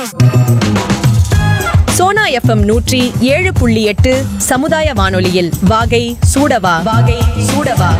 Sona FM நூற்றி ஏழு புள்ளி எட்டு சமுதாய வானொலியில் வாகை சூடவா வாகை சூடவா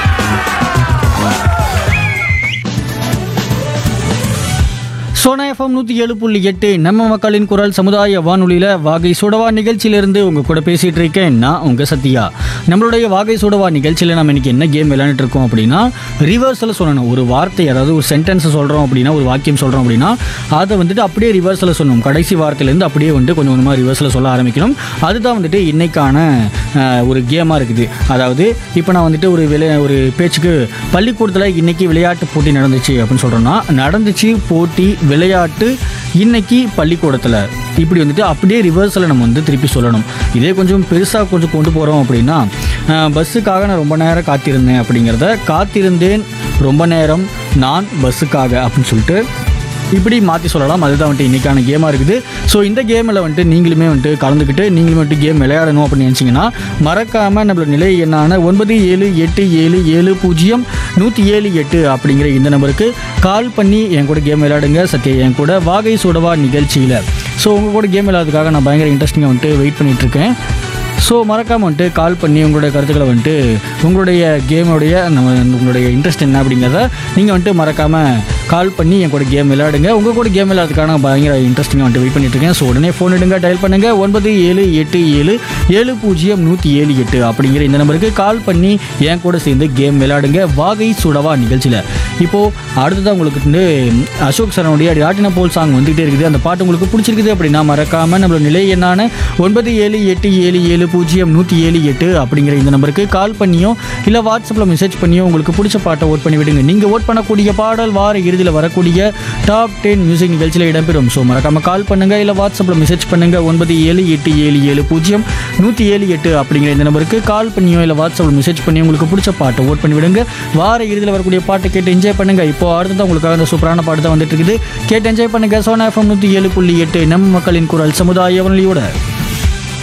சோனா எஃப்எம் நூற்றி ஏழு புள்ளி எட்டு நம்ம மக்களின் குரல் சமுதாய வானொலியில் வாகை சுடவா நிகழ்ச்சியிலிருந்து உங்கள் கூட பேசிகிட்டு இருக்கேன் நான் உங்கள் சத்யா நம்மளுடைய வாகை சுடவா நிகழ்ச்சியில் நம்ம இன்னைக்கு என்ன கேம் விளையாண்டுட்டு இருக்கோம் அப்படின்னா ரிவர்ஸில் சொல்லணும் ஒரு வார்த்தை அதாவது ஒரு சென்டென்ஸை சொல்கிறோம் அப்படின்னா ஒரு வாக்கியம் சொல்கிறோம் அப்படின்னா அதை வந்துட்டு அப்படியே ரிவர்ஸில் சொல்லணும் கடைசி வார்த்தையிலேருந்து அப்படியே வந்துட்டு கொஞ்சம் கொஞ்சமாக ரிவர்ஸில் சொல்ல ஆரம்பிக்கணும் அதுதான் வந்துட்டு இன்னைக்கான அஹ், ஒரு கேமாக இருக்குது அதாவது இப்போ நான் வந்துட்டு ஒரு விளை ஒரு பேச்சுக்கு பள்ளிக்கூடத்தில் இன்னைக்கு விளையாட்டு போட்டி நடந்துச்சு அப்படின்னு சொல்கிறோன்னா நடந்துச்சு போட்டி விளையாட்டு இன்னைக்கு பள்ளிக்கூடத்தில் இப்படி வந்துட்டு அப்படியே ரிவர்ஸில் நம்ம வந்து திருப்பி சொல்லணும் இதே கொஞ்சம் பெருசாக கொஞ்சம் கொண்டு போகிறோம் அப்படின்னா அஹ், பஸ்ஸுக்காக நான் ரொம்ப நேரம் காத்திருந்தேன் அப்படிங்கிறத காத்திருந்தேன் ரொம்ப நேரம் நான் பஸ்ஸுக்காக அப்படின்னு சொல்லிட்டு இப்படி மாற்றி சொல்லலாம் அதுதான் வந்துட்டு இன்றைக்கான கேமாக இருக்குது ஸோ இந்த கேமில் வந்துட்டு நீங்களுமே வந்துட்டு கலந்துக்கிட்டு நீங்களுமே வந்துட்டு கேம் விளையாடணும் அப்படின்னு நினச்சிங்கன்னா மறக்காமல் நம்மளோட நிலை எண்ணான ஒன்பது ஏழு எட்டு ஏழு ஏழு பூஜ்ஜியம் நூற்றி ஏழு எட்டு அப்படிங்கிற இந்த நம்பருக்கு கால் பண்ணி என் கூட கேம் விளையாடுங்க சத்யா என் கூட வாகை சுடவா நிகழ்ச்சியில் ஸோ உங்கள் கூட கேம் விளையாடுறதுக்காக நான் பயங்கர இன்ட்ரெஸ்டிங்காக வந்துட்டு வெயிட் பண்ணிகிட்ருக்கேன் ஸோ மறக்காமல் வந்துட்டு கால் பண்ணி உங்களுடைய கருத்துக்களை வந்துட்டு உங்களுடைய கேமுடைய நம்ம உங்களுடைய இன்ட்ரெஸ்ட் என்ன அப்படிங்கிறத நீங்கள் வந்துட்டு மறக்காமல் கால் பண்ணி என் கூட கேம் விளையாடுங்க உங்கள் கூட கேம் விளையாடுறதுக்கான பயங்கர இன்ட்ரெஸ்டிங்காக வந்துட்டு வெயிட் பண்ணிட்டு இருக்கேன் ஸோ உடனே ஃபோன் எடுங்க டயல் பண்ணுங்கள் ஒன்பது ஏழு எட்டு ஏழு ஏழு பூஜ்ஜியம் நூற்றி ஏழு எட்டு அப்படிங்கிற இந்த நம்பருக்கு கால் பண்ணி என் கூட சேர்ந்து கேம் விளையாடுங்க வாகை சுடவா நிகழ்ச்சியில் இப்போது அடுத்ததான் உங்களுக்கு வந்து அசோக் சரனுடைய ராட்டின போல் சாங் வந்துகிட்டே இருக்குது அந்த பாட்டு உங்களுக்கு பிடிச்சிருக்குது அப்படின்னா மறக்காமல் நம்மளோட நிலை எண்ணான ஒன்பது ஏழு எட்டு ஏழு ஏழு பூஜ்ஜியம் நூற்றி ஏழு எட்டு அப்படிங்கிற இந்த நம்பருக்கு கால் பண்ணியோ இல்லை வாட்ஸ்அப்பில் மெசேஜ் பண்ணியோ உங்களுக்கு பிடிச்ச பாட்டை ஓட் பண்ணி விடுங்க நீங்கள் ஓட் பண்ணக்கூடிய பாடல் வார இறுதியில் வரக்கூடிய டாப் டென் மியூசிக் நிகழ்ச்சியில் இடம்பெறும் ஸோ மறக்காமல் கால் பண்ணுங்கள் இல்லை வாட்ஸ்அப்பில் மெசேஜ் பண்ணுங்கள் ஒன்பது ஏழு எட்டு ஏழு ஏழு பூஜ்ஜியம் நூற்றி ஏழு எட்டு அப்படிங்கிற இந்த நம்பருக்கு கால் பண்ணியோ இல்லை வாட்ஸ்அப்பில் மெசேஜ் பண்ணி உங்களுக்கு பிடிச்ச பாட்டை ஓட் பண்ணி விடுங்க வார இறுதியில் வரக்கூடிய பாட்டை கேட்டு என்ஜாய் பண்ணுங்க இப்போ அடுத்ததான் உங்களுக்காக அந்த சூப்பரான பாட்டு தான் வந்துட்டு இருக்குது கேட்டு என்ஜாய் பண்ணுங்க சோனா எஃப்எம் நூற்றி ஏழு புள்ளி எட்டு நம்ம மக்களின் குரல் சமுதாய வானொலியோட